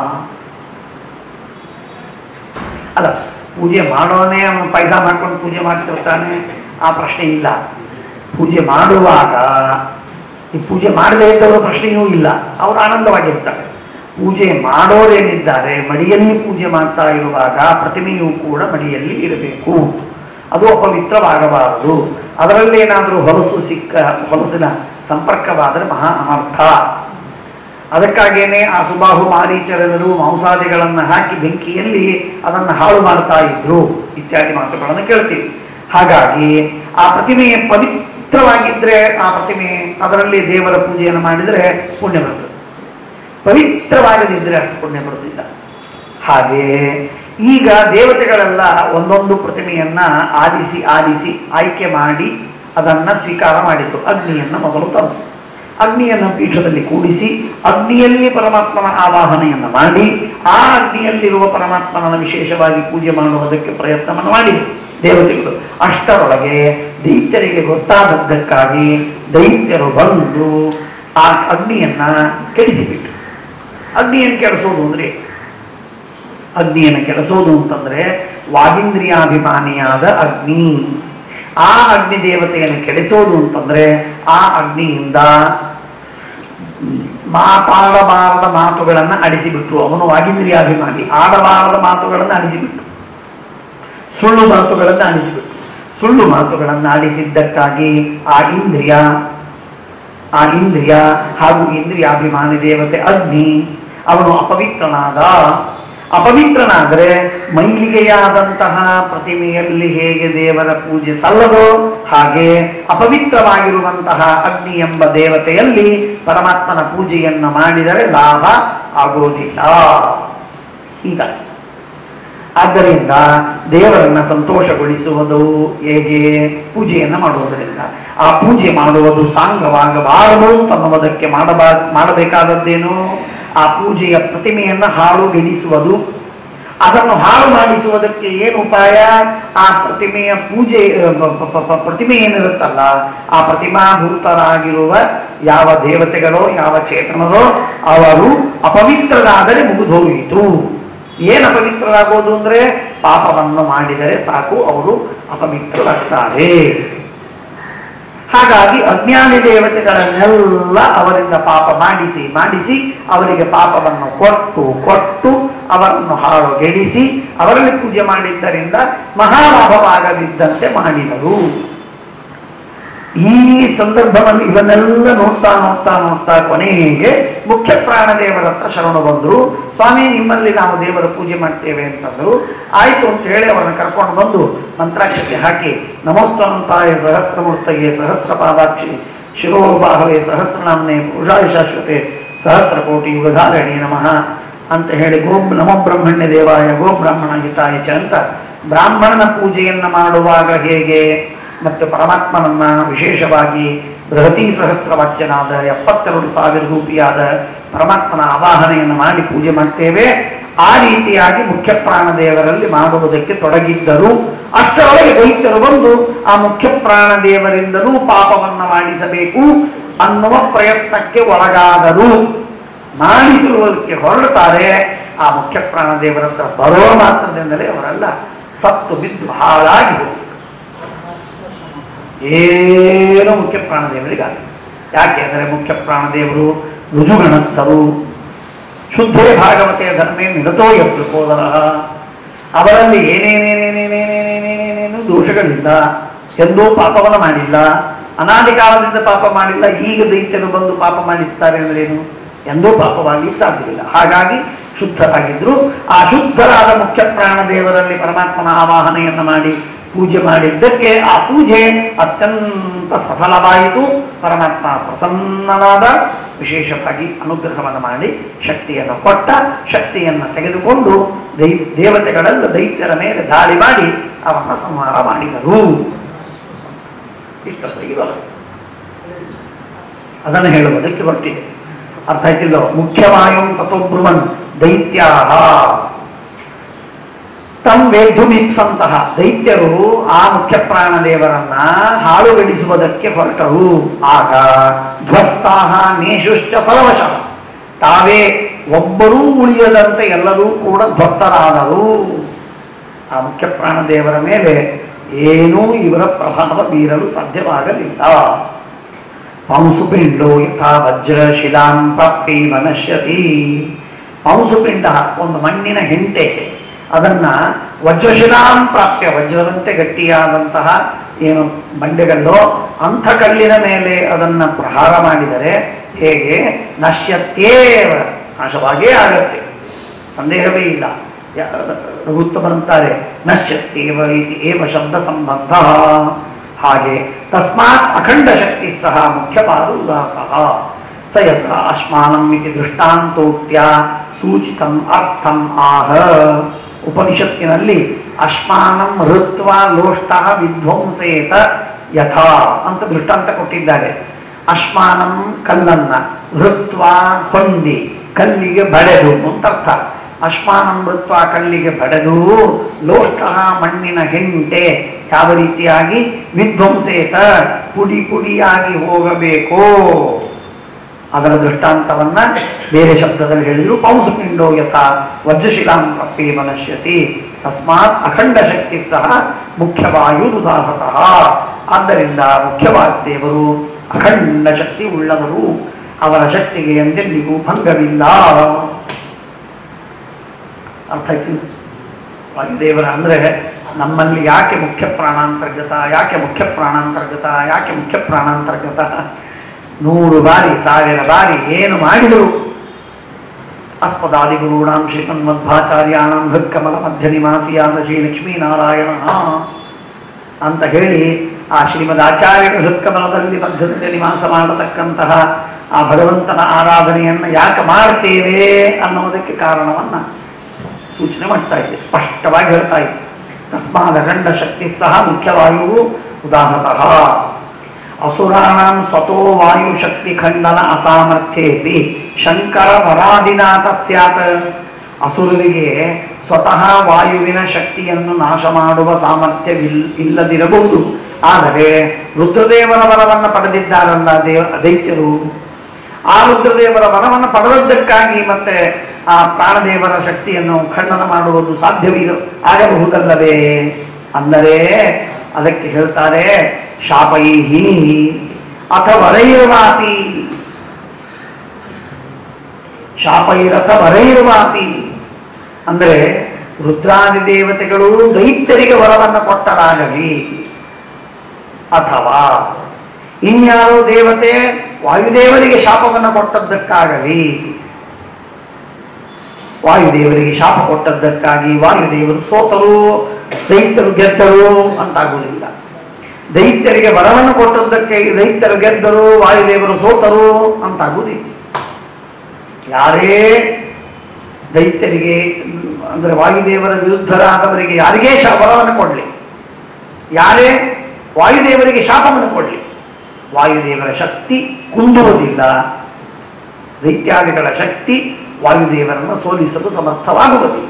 ಅಲ್ಲ ಪೂಜೆ ಮಾಡೋನೇ ಅವನು ಪೈಸಾ ಮಾಡ್ಕೊಂಡು ಪೂಜೆ ಮಾಡ್ತಿರ್ತಾನೆ ಆ ಪ್ರಶ್ನೆ ಇಲ್ಲ ಪೂಜೆ ಮಾಡುವಾಗ ಈ ಪೂಜೆ ಮಾಡದೇ ಇದ್ದವರ ಪ್ರಶ್ನೆಯೂ ಇಲ್ಲ ಅವರು ಆನಂದವಾಗಿರ್ತಾರೆ ಪೂಜೆ ಮಾಡೋರೇನಿದ್ದಾರೆ ಮಡಿಯಲ್ಲಿ ಪೂಜೆ ಮಾಡ್ತಾ ಇರುವಾಗ ಪ್ರತಿಮೆಯೂ ಕೂಡ ಮಡಿಯಲ್ಲಿ ಇರಬೇಕು ಅದು ಅಪವಿತ್ರವಾಗಬಾರದು ಅದರಲ್ಲಿ ಏನಾದರೂ ಹೊಲಸು ಸಿಕ್ಕ ಹೊಲಸಿನ ಸಂಪರ್ಕವಾದರೆ ಮಹಾ ಅನರ್ಥ ಅದಕ್ಕಾಗೇನೆ ಆ ಸುಬಾಹು ಮಾರೀಚರೆಲ್ಲರೂ ಮಾಂಸಾದಿಗಳನ್ನು ಹಾಕಿ ಬೆಂಕಿಯಲ್ಲಿ ಅದನ್ನು ಹಾಳು ಮಾಡ್ತಾ ಇದ್ರು ಇತ್ಯಾದಿ ಮಾತುಗಳನ್ನು ಕೇಳ್ತೀವಿ ಹಾಗಾಗಿ ಆ ಪ್ರತಿಮೆ ಪವಿತ್ರವಾಗಿದ್ದರೆ ಆ ಪ್ರತಿಮೆ ಅದರಲ್ಲಿ ದೇವರ ಪೂಜೆಯನ್ನು ಮಾಡಿದರೆ ಪುಣ್ಯ ಬರ್ತದೆ ಪವಿತ್ರವಾಗದಿದ್ದರೆ ಅಷ್ಟು ಪುಣ್ಯ ಬರುವುದಿಲ್ಲ ಹಾಗೆ ಈಗ ದೇವತೆಗಳೆಲ್ಲ ಒಂದೊಂದು ಪ್ರತಿಮೆಯನ್ನ ಆರಿಸಿ ಆರಿಸಿ ಆಯ್ಕೆ ಮಾಡಿ ಅದನ್ನ ಸ್ವೀಕಾರ ಮಾಡಿದ್ರು ಅಗ್ನಿಯನ್ನ ಮೊದಲು ತಂದು ಅಗ್ನಿಯನ್ನು ಪೀಠದಲ್ಲಿ ಕೂಡಿಸಿ ಅಗ್ನಿಯಲ್ಲಿ ಪರಮಾತ್ಮನ ಆವಾಹನೆಯನ್ನು ಮಾಡಿ ಆ ಅಗ್ನಿಯಲ್ಲಿರುವ ಪರಮಾತ್ಮನ ವಿಶೇಷವಾಗಿ ಪೂಜೆ ಮಾಡುವುದಕ್ಕೆ ಪ್ರಯತ್ನವನ್ನು ಮಾಡಿದರು ದೇವತೆಗಳು ಅಷ್ಟರೊಳಗೆ ದೈತ್ಯರಿಗೆ ಗೊತ್ತಾದದ್ದಕ್ಕಾಗಿ ದೈತ್ಯರು ಬಂದು ಆ ಅಗ್ನಿಯನ್ನ ಕೆಡಿಸಿಬಿಟ್ರು ಅಗ್ನಿಯನ್ನು ಕೆಡಿಸೋದು ಅಂದ್ರೆ ಅಗ್ನಿಯನ್ನು ಕೆಡಿಸೋದು ಅಂತಂದ್ರೆ ವಾಗೀಂದ್ರಿಯಾಭಿಮಾನಿಯಾದ ಅಗ್ನಿ ಆ ಅಗ್ನಿ ದೇವತೆಯನ್ನು ಕೆಡಿಸೋದು ಅಂತಂದ್ರೆ ಆ ಅಗ್ನಿಯಿಂದ ಮಾತಾಡಬಾರದ ಮಾತುಗಳನ್ನು ಅಡಿಸಿಬಿಟ್ರು ಅವನು ವಾಗೀಂದ್ರಿಯಾಭಿಮಾನಿ ಆಡಬಾರದ ಮಾತುಗಳನ್ನು ಅಡಿಸಿಬಿಟ್ರು ಸುಳ್ಳು ಮಾತುಗಳನ್ನು ಆಡಿಸಿಬಿಟ್ಟು ಸುಳ್ಳು ಮಾತುಗಳನ್ನು ಆಡಿಸಿದ್ದಕ್ಕಾಗಿ ಆ ಇಂದ್ರಿಯ ಆ ಇಂದ್ರಿಯ ಹಾಗೂ ಇಂದ್ರಿಯಾಭಿಮಾನಿ ದೇವತೆ ಅಗ್ನಿ ಅವನು ಅಪವಿತ್ರನಾದ ಅಪವಿತ್ರನಾದರೆ ಮೈಲಿಗೆಯಾದಂತಹ ಪ್ರತಿಮೆಯಲ್ಲಿ ಹೇಗೆ ದೇವರ ಪೂಜೆ ಸಲ್ಲದೋ ಹಾಗೆ ಅಪವಿತ್ರವಾಗಿರುವಂತಹ ಅಗ್ನಿ ಎಂಬ ದೇವತೆಯಲ್ಲಿ ಪರಮಾತ್ಮನ ಪೂಜೆಯನ್ನು ಮಾಡಿದರೆ ಲಾಭ ಆಗುವುದಿಲ್ಲ ಈಗ ಆದ್ದರಿಂದ ದೇವರನ್ನ ಸಂತೋಷಗೊಳಿಸುವುದು ಹೇಗೆ ಪೂಜೆಯನ್ನು ಮಾಡುವುದರಿಂದ ಆ ಪೂಜೆ ಮಾಡುವುದು ಸಾಂಗವಾಗಬಾರದು ಅನ್ನುವುದಕ್ಕೆ ಮಾಡಬಾ ಮಾಡಬೇಕಾದದ್ದೇನು ಆ ಪೂಜೆಯ ಪ್ರತಿಮೆಯನ್ನು ಹಾಳುಗೆಡಿಸುವುದು ಅದನ್ನು ಹಾಳು ಮಾಡಿಸುವುದಕ್ಕೆ ಏನು ಉಪಾಯ ಆ ಪ್ರತಿಮೆಯ ಪೂಜೆ ಪ- ಪ- ಪ- ಪ- ಪ್ರತಿಮೆ ಏನಿರುತ್ತಲ್ಲ ಆ ಪ್ರತಿಮಾಭೂತರಾಗಿರುವ ಯಾವ ದೇವತೆಗಳೋ ಯಾವ ಚೇತನರೋ ಅವರು ಅಪವಿತ್ರರಾದರೆ ಮುಗಿದೋಯಿತು ಏನು ಅಪವಿತ್ರರಾಗೋದು ಅಂದ್ರೆ ಪಾಪವನ್ನು ಮಾಡಿದರೆ ಸಾಕು ಅವರು ಅಪವಿತ್ರರಾಗ್ತಾರೆ ಹಾಗಾಗಿ ಅಜ್ಞಾನಿ ದೇವತೆಗಳನ್ನೆಲ್ಲ ಅವರಿಂದ ಪಾಪ ಮಾಡಿಸಿ ಮಾಡಿಸಿ ಅವರಿಗೆ ಪಾಪವನ್ನು ಕೊಟ್ಟು ಕೊಟ್ಟು ಅವರನ್ನು ಹಾಳುಗೆಡಿಸಿ ಅವರಲ್ಲಿ ಪೂಜೆ ಮಾಡಿದ್ದರಿಂದ ಮಹಾಲಾಭವಾಗದಿದ್ದಂತೆ ಮಾಡಿದರು ಈ ಸಂದರ್ಭದಲ್ಲಿ ಇವನ್ನೆಲ್ಲ ನೋಡ್ತಾ ನೋಡ್ತಾ ನೋಡ್ತಾ ಕೊನೆಗೆ ಮುಖ್ಯ ಪ್ರಾಣದೇವರ ಹತ್ರ ಶರಣು ಬಂದರು ಸ್ವಾಮಿ ನಿಮ್ಮಲ್ಲಿ ನಾವು ದೇವರ ಪೂಜೆ ಮಾಡ್ತೇವೆ ಅಂತಂದ್ರು ಆಯ್ತು ಅಂತ ಹೇಳಿ ಅವರನ್ನು ಕರ್ಕೊಂಡು ಬಂದು ಮಂತ್ರಾಕ್ಷತೆ ಹಾಕಿ ನಮೋಸ್ತನಂತಾಯ ಸಹಸ್ರಮೂರ್ತಯೇ ಸಹಸ್ರ ಪಾದಾಕ್ಷಿ ಶಿರೋಬಾಹವೇ ಸಹಸ್ರನಾಮ್ನೆ ಪೂಜಾಯ ಶಾಶ್ವತೆ ಸಹಸ್ರ ಕೋಟಿ ಯುಗಧಾರಣಿ ನಮಃ ಅಂತ ಹೇಳಿ ಗೋ ನಮೋ ಬ್ರಹ್ಮಣ್ಯ ದೇವಾಯ ಗೋ ಬ್ರಾಹ್ಮಣ ಹಿತಾಯ ಚ ಅಂತ ಬ್ರಾಹ್ಮಣನ ಪೂಜೆಯನ್ನು ಮಾಡುವಾಗ ಹೇಗೆ ಮತ್ತು ಪರಮಾತ್ಮನನ್ನ ವಿಶೇಷವಾಗಿ ಬೃಹತಿ ಸಹಸ್ರವಾಚ್ಯನಾದ ಎಪ್ಪತ್ತೆರಡು ಸಾವಿರ ರೂಪಿಯಾದ ಪರಮಾತ್ಮನ ಆವಾಹನೆಯನ್ನು ಮಾಡಿ ಪೂಜೆ ಮಾಡ್ತೇವೆ ಆ ರೀತಿಯಾಗಿ ಮುಖ್ಯ ಪ್ರಾಣದೇವರಲ್ಲಿ ಮಾಡುವುದಕ್ಕೆ ತೊಡಗಿದ್ದರು ಅಷ್ಟರೊಳಗೆ ದೈತ್ಯರು ಬಂದು ಆ ಮುಖ್ಯ ಪ್ರಾಣದೇವರಿಂದಲೂ ಪಾಪವನ್ನ ಮಾಡಿಸಬೇಕು ಅನ್ನುವ ಪ್ರಯತ್ನಕ್ಕೆ ಒಳಗಾದರು ಮಾಡಿಸುವುದಕ್ಕೆ ಹೊರಡುತ್ತಾರೆ ಆ ಮುಖ್ಯ ಪ್ರಾಣದೇವರ ಹತ್ರ ಬರೋ ಮಾತ್ರದಿಂದಲೇ ಅವರೆಲ್ಲ ಸತ್ತು ಬಿದ್ದು ಹಾಳಾಗಿ ಹೋದರು ಏನು ಮುಖ್ಯ ಪ್ರಾಣದೇವರಿಗಾಗ ಯಾಕೆ ಅಂದರೆ ಮುಖ್ಯ ಪ್ರಾಣದೇವರು ರುಜುಗಣಸ್ಥರು ಶುದ್ಧೇ ಭಾಗವತೆಯ ಧರ್ಮೇ ನಿರತೋ ಯತ್ಕೋದರ ಅವರಲ್ಲಿ ಏನೇನೇನೇನೇನೇನೇನೇನೇನೇನು ದೋಷಗಳಿಲ್ಲ ಎಂದೂ ಪಾಪವನ್ನು ಮಾಡಿಲ್ಲ ಅನಾದಿ ಕಾಲದಿಂದ ಪಾಪ ಮಾಡಿಲ್ಲ ಈಗ ದೈತ್ಯರು ಬಂದು ಪಾಪ ಮಾಡಿಸ್ತಾರೆ ಅಂದ್ರೇನು ಎಂದೂ ಪಾಪವಾಗಲಿಕ್ಕೆ ಸಾಧ್ಯವಿಲ್ಲ ಹಾಗಾಗಿ ಶುದ್ಧರಾಗಿದ್ರು ಆ ಶುದ್ಧರಾದ ಮುಖ್ಯ ಪ್ರಾಣದೇವರಲ್ಲಿ ಪರಮಾತ್ಮನ ಆವಾಹನೆಯನ್ನು ಮಾಡಿ ಪೂಜೆ ಮಾಡಿದ್ದಕ್ಕೆ ಆ ಪೂಜೆ ಅತ್ಯಂತ ಸಫಲವಾಯಿತು ಪರಮಾತ್ಮ ಪ್ರಸನ್ನನಾದ ವಿಶೇಷವಾಗಿ ಅನುಗ್ರಹವನ್ನು ಮಾಡಿ ಶಕ್ತಿಯನ್ನು ಕೊಟ್ಟ ಶಕ್ತಿಯನ್ನು ತೆಗೆದುಕೊಂಡು ದೈ ದೇವತೆಗಳೆಲ್ಲ ದೈತ್ಯರ ಮೇಲೆ ದಾಳಿ ಮಾಡಿ ಅವನ್ನ ಸಂಹಾರ ಮಾಡಿದರು ಇಷ್ಟರ ಈ ವ್ಯವಸ್ಥೆ ಅದನ್ನು ಹೇಳುವುದಕ್ಕೆ ಹೊರಟಿದೆ ಅರ್ಥ ಆಯ್ತಿಲ್ಲೋ ಮುಖ್ಯವಾಯಂ ತಥೋಬ್ರುವನ್ ದೈತ್ಯಾಹ ತಂ ವೇಧುಮಿಪ್ಸಂತಹ ದೈತ್ಯರು ಆ ಮುಖ್ಯ ಪ್ರಾಣದೇವರನ್ನ ಹಾಳುಗಡಿಸುವುದಕ್ಕೆ ಹೊರಟರು ಆಗ ಧ್ವಸ್ತಾಹ ನೇಶುಶ್ಚ ಸರ್ವಶಃ ತಾವೇ ಒಬ್ಬರೂ ಉಳಿಯದಂತೆ ಎಲ್ಲರೂ ಕೂಡ ಧ್ವಸ್ತರಾದರು ಆ ಮುಖ್ಯ ಪ್ರಾಣದೇವರ ಮೇಲೆ ಏನೂ ಇವರ ಪ್ರಭಾವ ಬೀರಲು ಸಾಧ್ಯವಾಗಲಿಲ್ಲ ಪಂಸುಪಿಂಡೋ ಯಥಾ ವಜ್ರ ಶಿಲಾಂ ಪ್ರಾಪ್ತೈವ ನಶ್ಯತಿ ಪಂಸುಪಿಂಡ ಒಂದು ಮಣ್ಣಿನ ಹೆಂಟೆ ಅದನ್ನ ವಜ್ರಶಿಲಾಂ ಪ್ರಾಪ್ಯ ವಜ್ರದಂತೆ ಗಟ್ಟಿಯಾದಂತಹ ಏನು ಬಂಡೆಗಳೋ ಅಂಥ ಕಲ್ಲಿನ ಮೇಲೆ ಅದನ್ನ ಪ್ರಹಾರ ಮಾಡಿದರೆ ಹೇಗೆ ನಶ್ಯತ್ಯೇವ ನಾಶವಾಗೇ ಆಗತ್ತೆ ಸಂದೇಹವೇ ಇಲ್ಲ ಯ- ರಘುತ್ತಮರಂತಾರೆ ನಶ್ಯತ್ಯೇವ ಇತಿ ಏವ ಶಬ್ದ ಸಂಬಂಧ ಹಾಗೆ ತಸ್ಮಾತ್ ಅಖಂಡ ಶಕ್ತಿ ಸಹ ಮುಖ್ಯಪಾದ ಉದಾತಃ ಸ ಯತ್ರ ಅಶ್ಮಾನಂ ಇತಿ ದೃಷ್ಟಾಂತೋಕ್ತ್ಯ ಸೂಚಿತಂ ಅರ್ಥಂ ಆಹ ಉಪನಿಷತ್ತಿನಲ್ಲಿ ಅಶ್ಮಾನಂ ಹೃತ್ವ ಲೋಷ್ಟ ವಿಧ್ವಂಸೇತ ಯಥಾ ಅಂತ ದೃಷ್ಟಾಂತ ಕೊಟ್ಟಿದ್ದಾರೆ ಅಶ್ಮಾನಂ ಕಲ್ಲನ್ನ ಹೃತ್ವ ಹೊಂದಿ ಕಲ್ಲಿಗೆ ಬಡೆದು ಅಂತ ಅರ್ಥ ಅಶ್ಮಾನಂ ಹೃತ್ವ ಕಲ್ಲಿಗೆ ಬಡೆದು ಲೋಷ್ಟ ಮಣ್ಣಿನ ಹೆಂಟೆ ಯಾವ ರೀತಿಯಾಗಿ ವಿಧ್ವಂಸೇತ ಪುಡಿ ಪುಡಿಯಾಗಿ ಹೋಗಬೇಕು ಅದರ ದೃಷ್ಟಾಂತವನ್ನ ಬೇರೆ ಶಬ್ದದಲ್ಲಿ ಹೇಳಿದ್ರು ಪಂಸುಪಿಂಡೋ ಯಥ ವಜ್ರಶಿಲಾಂ ಪ್ರಪ್ಪೇ ಮನಶ್ಯತಿ ತಸ್ಮಾತ್ ಅಖಂಡ ಶಕ್ತಿ ಸಹ ಮುಖ್ಯವಾಯು ಉದಾಹತಃ ಆದ್ದರಿಂದ ಮುಖ್ಯವಾದ ದೇವರು ಅಖಂಡ ಶಕ್ತಿ ಉಳ್ಳವರು ಅವರ ಶಕ್ತಿಗೆ ಎಂದೆಂದಿಗೂ ಭಂಗವಿಲ್ಲ ಅರ್ಥ ಆಯ್ತು ವಾಯುದೇವರ ಅಂದ್ರೆ ನಮ್ಮಲ್ಲಿ ಯಾಕೆ ಮುಖ್ಯ ಪ್ರಾಣಾಂತರ್ಗತ ಯಾಕೆ ಮುಖ್ಯ ಪ್ರಾಣಾಂತರ್ಗತ ಯಾಕೆ ಮುಖ್ಯ ಪ್ರಾಣಾಂತರ್ಗತ ನೂರು ಬಾರಿ ಸಾವಿರ ಬಾರಿ ಏನು ಮಾಡಿದರು ಅಸ್ಪದಾದಿಗುರುಣಾಂ ಶ್ರೀಮನ್ಮಧ್ವಾಚಾರ್ಯಾಣಂ ಹೃತ್ಕಮಲ ಮಧ್ಯ ನಿವಾಸಿಯಾದ ಶ್ರೀ ಲಕ್ಷ್ಮೀನಾರಾಯಣ ಅಂತ ಹೇಳಿ ಆ ಶ್ರೀಮದ್ ಆಚಾರ್ಯರ ಹೃತ್ಕಮಲದಲ್ಲಿ ಮಧ್ಯದಲ್ಲಿ ನಿವಾಸ ಮಾಡತಕ್ಕಂತಹ ಆ ಭಗವಂತನ ಆರಾಧನೆಯನ್ನು ಯಾಕೆ ಮಾಡ್ತೇವೆ ಅನ್ನೋದಕ್ಕೆ ಕಾರಣವನ್ನ ಸೂಚನೆ ಮಾಡ್ತಾ ಇದೆ ಸ್ಪಷ್ಟವಾಗಿ ಹೇಳ್ತಾ ಇದೆ ತಸ್ಮಾದ ಗಂಡ ಶಕ್ತಿ ಸಹ ಮುಖ್ಯವಾಯು ಉದಾಹೃತಃ ಅಸುರಾಣಾಂ ಸ್ವತೋ ವಾಯು ಶಕ್ತಿ ಖಂಡನ ಅಸಾಮರ್ಥ್ಯೇಪಿ ಶಂಕರ ವರಾದಿನಾ ತತ್ಸ್ಯಾತ್ ಅಸುರರಿಗೆ ಸ್ವತಃ ವಾಯುವಿನ ಶಕ್ತಿಯನ್ನು ನಾಶ ಮಾಡುವ ಸಾಮರ್ಥ್ಯವಿಲ್ ಇಲ್ಲದಿರಬಹುದು ಆದರೆ ರುದ್ರದೇವರ ವರವನ್ನು ಪಡೆದಿದ್ದಾರಲ್ಲ ದೇವ ದೈತ್ಯರು ಆ ರುದ್ರದೇವರ ವರವನ್ನು ಪಡೆದದ್ದಕ್ಕಾಗಿ ಮತ್ತೆ ಆ ಪ್ರಾಣದೇವರ ಶಕ್ತಿಯನ್ನು ಖಂಡನ ಮಾಡುವುದು ಸಾಧ್ಯವಿಲ್ಲ ಆಗಬಹುದಲ್ಲವೇ ಅಂದರೆ ಅದಕ್ಕೆ ಹೇಳ್ತಾರೆ ಶಾಪೈಹಿ ಅಥವರೈರ್ವಾಪಿ ಶಾಪೈರಥ ವರೈರ್ವಾಪಿ ಅಂದರೆ ರುದ್ರಾದಿ ದೇವತೆಗಳು ದೈತ್ಯರಿಗೆ ವರವನ್ನು ಕೊಟ್ಟರಾಗಲಿ ಅಥವಾ ಇನ್ಯಾರೋ ದೇವತೆ ವಾಯುದೇವರಿಗೆ ಶಾಪವನ್ನು ಕೊಟ್ಟದ್ದಕ್ಕಾಗಲಿ ವಾಯುದೇವರಿಗೆ ಶಾಪ ಕೊಟ್ಟದ್ದಕ್ಕಾಗಿ ವಾಯುದೇವರು ಸೋತರು ದೈತ್ಯರು ಗೆದ್ದರು ಅಂತಾಗುವುದಿಲ್ಲ ದೈತ್ಯರಿಗೆ ವರವನ್ನು ಕೊಟ್ಟದ್ದಕ್ಕೆ ದೈತ್ಯರು ಗೆದ್ದರು ವಾಯುದೇವರು ಸೋತರು ಅಂತಾಗುವುದಿಲ್ಲ ಯಾರೇ ದೈತ್ಯರಿಗೆ ಅಂದರೆ ವಾಯುದೇವರ ವಿರುದ್ಧರಾದವರಿಗೆ ಯಾರಿಗೇ ಶಾ ವರವನ್ನು ಕೊಡಲಿ ಯಾರೇ ವಾಯುದೇವರಿಗೆ ಶಾಪವನ್ನು ಕೊಡಲಿ ವಾಯುದೇವರ ಶಕ್ತಿ ಕುಂದುವುದಿಲ್ಲ ದೈತ್ಯಾದಿಗಳ ಶಕ್ತಿ ವಾಯುದೇವರನ್ನು ಸೋಲಿಸಲು ಸಮರ್ಥವಾಗುವುದಿಲ್ಲ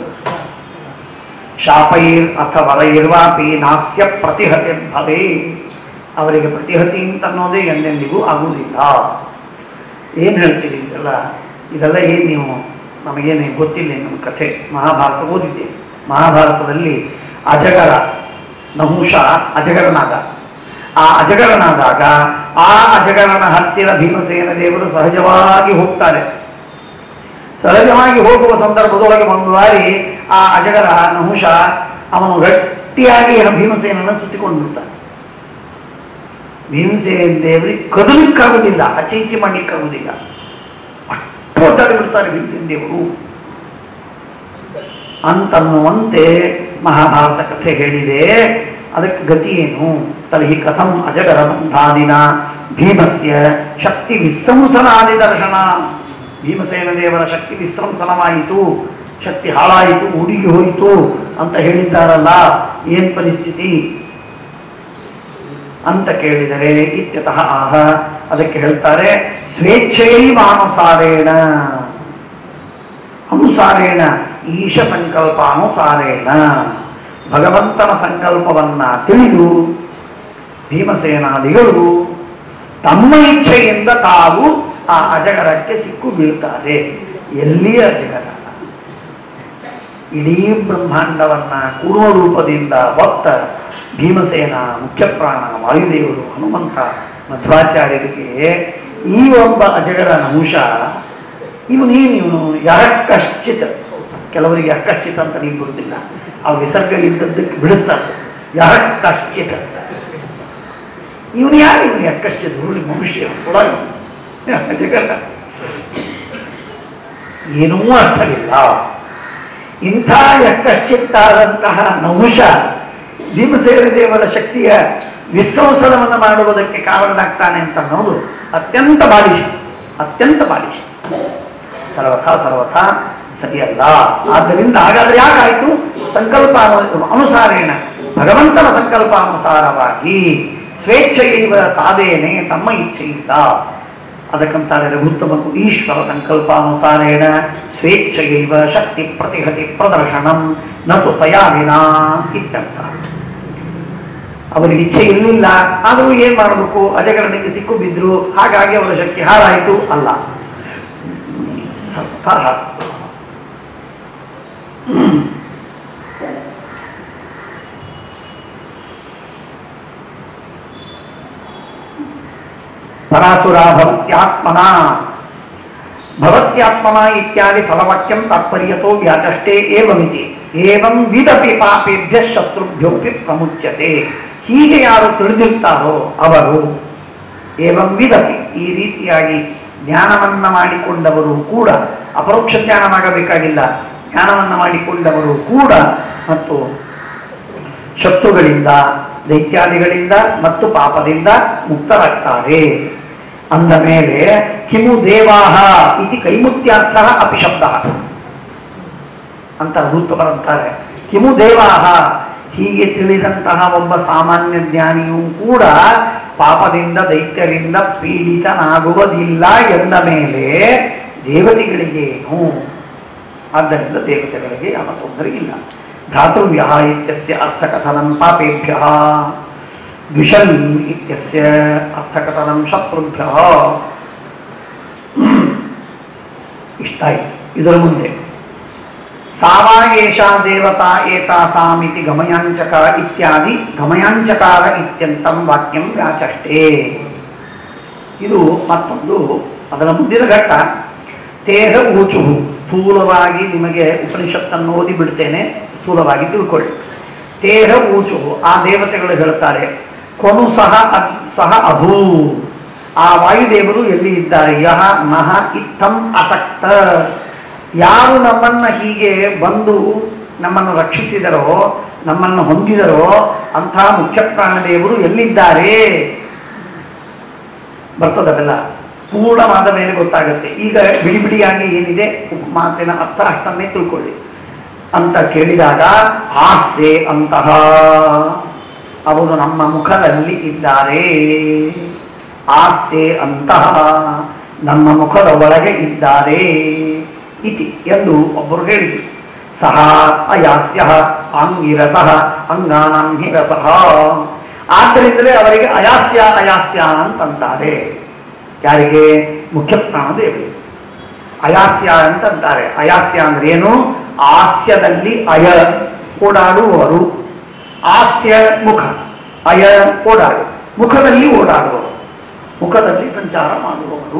ಶಾಪೈರ್ ಅಥವರೈರ್ವಾಪಿ ನಾಸ್ಯ ಪ್ರತಿಹತೆ ಭವೇ ಅವರಿಗೆ ಪ್ರತಿಹತಿ ಅಂತ ಅನ್ನೋದೇ ಎಂದೆಂದಿಗೂ ಆಗುವುದಿಲ್ಲ ಏನು ಹೇಳ್ತೀರಿ ಇದೆಲ್ಲ ಇದೆಲ್ಲ ಏನು ನೀವು ನಮಗೇನು ಗೊತ್ತಿಲ್ಲ ನಮ್ಮ ಕಥೆ ಮಹಾಭಾರತ ಓದಿದ್ದೆ ಮಹಾಭಾರತದಲ್ಲಿ ಅಜಗರ ನಹುಷ ಅಜಗರನಾದ ಆ ಅಜಗರನಾದಾಗ ಆ ಅಜಗರನ ಹತ್ತಿರ ಭೀಮಸೇನ ದೇವರು ಸಹಜವಾಗಿ ಹೋಗ್ತಾರೆ ಸಹಜವಾಗಿ ಹೋಗುವ ಸಂದರ್ಭದೊಳಗೆ ಒಂದು ಬಾರಿ ಆ ಅಜಗರ ನಹುಷ ಅವನು ಗಟ್ಟಿಯಾಗಿ ಭೀಮಸೇನನ್ನು ಸುತ್ತಿಕೊಂಡು ಬಿಡ್ತಾನೆ ಭೀಮಸೇನ ದೇವರಿಗೆ ಕದಲಿಕ್ಕಾಗುವುದಿಲ್ಲ ಆಚೆ ಈಚೆ ಮಾಡಲಿಕ್ಕಾಗುವುದಿಲ್ಲ ಅಷ್ಟು ಒದ್ದಾಡಿ ಬಿಡ್ತಾರೆ ಭೀಮಸೇನ ದೇವರು ಅಂತನ್ನುವಂತೆ ಮಹಾಭಾರತ ಕಥೆ ಹೇಳಿದೆ ಅದಕ್ಕೆ ಗತಿ ಏನು ತರ್ಹಿ ಕಥಂ ಅಜಗರ ಬಂಧಾದಿನ ಭೀಮಸ್ಯ ಶಕ್ತಿ ವಿಸ್ರಂಸನಾದಿ ದರ್ಶನ ಭೀಮಸೇನ ದೇವರ ಶಕ್ತಿ ವಿಸ್ರಂಸನವಾಯಿತು ಶಕ್ತಿ ಹಾಳಾಯಿತು ಹುಡುಗಿ ಹೋಯಿತು ಅಂತ ಹೇಳಿದ್ದಾರಲ್ಲ ಏನ್ ಪರಿಸ್ಥಿತಿ ಅಂತ ಕೇಳಿದರೆ ಇತ್ಯತಃ ಆಹ ಅದಕ್ಕೆ ಹೇಳ್ತಾರೆ ಸ್ವೇಚ್ಛೆಯೈ ಮಾನುಸಾರೇಣ ಅನುಸಾರೇಣ ಈಶ ಸಂಕಲ್ಪ ಅನುಸಾರೇಣ ಭಗವಂತನ ಸಂಕಲ್ಪವನ್ನ ತಿಳಿದು ಭೀಮಸೇನಾದಿಗಳು ತಮ್ಮ ಇಚ್ಛೆಯಿಂದ ತಾವು ಆ ಅಜಗರಕ್ಕೆ ಸಿಕ್ಕು ಬೀಳ್ತಾರೆ ಎಲ್ಲಿಯ ಅಜಗರ ಇಡೀ ಬ್ರಹ್ಮಾಂಡವನ್ನ ಕೂರ್ಮ ರೂಪದಿಂದ ಹೊತ್ತ ಭೀಮಸೇನ ಮುಖ್ಯಪ್ರಾಣ ವಾಯುದೇವರು ಹನುಮಂತ ಮಧ್ವಾಚಾರ್ಯರಿಗೆ ಈ ಒಬ್ಬ ಅಜಗರ ನಹುಷ ಇವನೇನು ಇವನು ಯಾರಕ್ಕಶ್ಚಿತ್ ಕೆಲವರಿಗೆ ಅಕ್ಕಶ್ಚಿತ್ ಅಂತ ನೀವು ಬರುವುದಿಲ್ಲ ಆ ವಿಸರ್ಗ ಇದ್ದದ್ದಕ್ಕೆ ಬಿಡಿಸ್ತಾರೆ ಯಾರಕ್ಕಶ್ಚಿತ್ ಇವನು ಯಾರು ಇವನು ಯಾಕಶ್ಚಿತ್ ಹುರುಳಿ ಮನುಷ್ಯ ಕೂಡ ಅಜಗರ ಏನೂ ಅರ್ಥವಿಲ್ಲ ಇಂಥ ಯಕ್ಕಶ್ಚಿತ್ತಾದಂತಹ ನಹುಷ ಭೀಮಸೇನ ದೇವರ ಶಕ್ತಿಯ ವಿಸ್ವಂಸನವನ್ನು ಮಾಡುವುದಕ್ಕೆ ಕಾರಣನಾಗ್ತಾನೆ ಅಂತ ಅನ್ನೋದು ಅತ್ಯಂತ ಬಾಲಿಶ ಅತ್ಯಂತ ಬಾಲಿಶ ಸರ್ವಥಾ ಸರ್ವಥಾ ಸರಿಯಲ್ಲ ಆದ್ದರಿಂದ ಹಾಗಾದ್ರೆ ಯಾಕಾಯಿತು ಸಂಕಲ್ಪ ಅನು- ಅನುಸಾರೇಣ ಭಗವಂತನ ಸಂಕಲ್ಪ ಅನುಸಾರವಾಗಿ ಸ್ವೇಚ್ಛೆಯೈವ ತಾವೇನೆ ತಮ್ಮ ಇಚ್ಛೆಯಿಂದ ಅದಕ್ಕಂತಾರೆ ರಘುತ್ತಮಕು ಈಶ್ವರ ಸಂಕಲ್ಪಾನುಸಾರೇಣ ಸ್ವೇಚ್ಛೆಯೈವ ಶಕ್ತಿ ಪ್ರತಿಹತಿ ಪ್ರದರ್ಶನಂ ನತು ತಯಾ ವಿನಾ ಇತ್ಯರ್ಥ ಅವರಿಗೆ ಇಚ್ಛೆ ಇರಲಿಲ್ಲ ಆದರೂ ಏನ್ ಮಾಡಬೇಕು ಅಜಗರನಿಗೆ ಸಿಕ್ಕು ಬಿದ್ರು ಹಾಗಾಗಿ ಅವರ ಶಕ್ತಿ ಹಾಳಾಯಿತು ಅಲ್ಲ ಸ್ವಲ್ಪ ಹಾಳು. ಪರಾಸುರ ಭವತ್ಯಾತ್ಮನ ಭವತ್ಯಾತ್ಮನ ಇತ್ಯಾದಿ ಫಲವಾಕ್ಯಂ ತಾತ್ಪರ್ಯತೋ ವ್ಯಾಚಷ್ಟೇ ಏವಮಿತಿ ಏವಂ ವಿದಪಿ ಪಾಪೇಭ್ಯ ಶತ್ರುಭ್ಯೋಪಿ ಪ್ರಮುಚ್ಯತೆ ಹೀಗೆ ಯಾರು ತಿಳಿದಿರ್ತಾರೋ ಅವರು ಏವಂ ವಿದಪಿ ಈ ರೀತಿಯಾಗಿ ಜ್ಞಾನವನ್ನ ಮಾಡಿಕೊಂಡವರು ಕೂಡ ಅಪರೋಕ್ಷ ಜ್ಞಾನವಾಗಬೇಕಾಗಿಲ್ಲ ಜ್ಞಾನವನ್ನ ಮಾಡಿಕೊಂಡವರು ಕೂಡ ಮತ್ತು ಶತ್ರುಗಳಿಂದ ದೈತ್ಯಾದಿಗಳಿಂದ ಮತ್ತು ಪಾಪದಿಂದ ಮುಕ್ತರಾಗ್ತಾರೆ ಅಂದ ಮೇಲೆ ಕಿಮು ದೇವಾಹ ಇತಿ ಕೈಮುತ್ಯಾರ್ಥ ಅಪಿ ಶಬ್ದ ಅಂತ ಭೂತಪರಂತಾರೆ ಕಿಮು ದೇವಾಹ ಹೀಗೆ ತಿಳಿದಂತಹ ಒಬ್ಬ ಸಾಮಾನ್ಯ ಜ್ಞಾನಿಯೂ ಕೂಡ ಪಾಪದಿಂದ ದೈತ್ಯರಿಂದ ಪೀಡಿತನಾಗುವುದಿಲ್ಲ ಎಂದ ಮೇಲೆ ದೇವತೆಗಳಿಗೇನು ಆದ್ದರಿಂದ ದೇವತೆಗಳಿಗೆ ಯಾವ ತೊಂದರೆ ಇಲ್ಲ ಧಾತೃವ್ಯ ಇತ್ಯಸ್ಯ ಅರ್ಥಕಥನಂ ಪಾಪೇಭ್ಯ ದ್ವಿಷನ್ ಇತ್ಯಸ್ಯ ಅರ್ಥಕಥನಂ ಶತ್ರುಭ್ಯ ಇಷ್ಟ ಆಯ್ತು ಇದರ ಮುಂದೆ ಸಾವಾಯೇಷಾ ದೇವತಾ ಏತಾಸಾಮಿತಿ ಗಮಯಾಂಚಕಾರ ಇತ್ಯಾದಿ ಗಮಯಾಂಚಕಾರ ಇತ್ಯಂತಂ ವಾಕ್ಯಂ ವ್ಯಾಚಷ್ಟೇ ಇದು ಮತ್ತೊಂದು ಅದರ ಮುಂದಿನ ಘಟ್ಟ ತೇಹ ಊಚು ಸ್ಥೂಲವಾಗಿ ನಿಮಗೆ ಉಪನಿಷತ್ತನ್ನು ಓದಿ ಬಿಡ್ತೇನೆ ಸ್ಥೂಲವಾಗಿ ತಿಳ್ಕೊಳ್ಳಿ ತೇಹ ಊಚು ಆ ದೇವತೆಗಳು ಹೇಳುತ್ತಾರೆ ಕೊನು ಸಹ ಅದ್- ಸಹ ಅಭೂ ಆ ವಾಯುದೇವರು ಎಲ್ಲಿ ಇದ್ದಾರೆ ಯಹ ನಹ ಇತ್ತಂ ಅಸಕ್ತ ಯಾರು ನಮ್ಮನ್ನ ಹೀಗೆ ಬಂದು ನಮ್ಮನ್ನು ರಕ್ಷಿಸಿದರೋ ನಮ್ಮನ್ನು ಹೊಂದಿದರೋ ಅಂಥ ಮುಖ್ಯ ಪ್ರಾಣದೇವರು ಎಲ್ಲಿದ್ದಾರೆ ಬರ್ತದವೆಲ್ಲ ಪೂರ್ಣವಾದ ಮೇಲೆ ಗೊತ್ತಾಗುತ್ತೆ ಈಗ ಬಿಡಿ ಬಿಡಿಯಾಗಿ ಏನಿದೆ ಮಾತಿನ ಅರ್ಥ ಅಷ್ಟನ್ನೇ ತಿಳ್ಕೊಳ್ಳಿ ಅಂತ ಕೇಳಿದಾಗ ಹಾಸ್ಯೆ ಅಂತಹ ಅವರು ನಮ್ಮ ಮುಖದಲ್ಲಿ ಇದ್ದಾರೆ ಹಾಸ್ಯೆ ಅಂತಹ ನಮ್ಮ ಮುಖದ ಒಳಗೆ ಇದ್ದಾರೆ ಇತಿ ಎಂದು ಒಬ್ಬರು ಹೇಳಿದರು ಸಹ ಅಯಾಸ್ಯ ಅಂಗಿರಸಃ ಅಂಗಾನಾಂ ಹಿರಸಃ ಆದ್ದರಿಂದಲೇ ಅವರಿಗೆ ಅಯಾಸ್ಯ ಅಯಾಸ್ಯ ಅಂತಂತಾರೆ ಯಾರಿಗೆ ಮುಖ್ಯ ಪ್ರಾಣದೇವರಿಗೆ ಅಯಾಸ್ಯ ಅಂತಂತಾರೆ ಅಯಾಸ್ಯ ಅಂದ್ರೆ ಏನು ಹಾಸ್ಯದಲ್ಲಿ ಅಯ ಓಡಾಡುವವರು ಹಾಸ್ಯ ಮುಖ ಅಯ ಓಡಾಡು ಮುಖದಲ್ಲಿ ಓಡಾಡುವವರು ಮುಖದಲ್ಲಿ ಸಂಚಾರ ಮಾಡುವವರು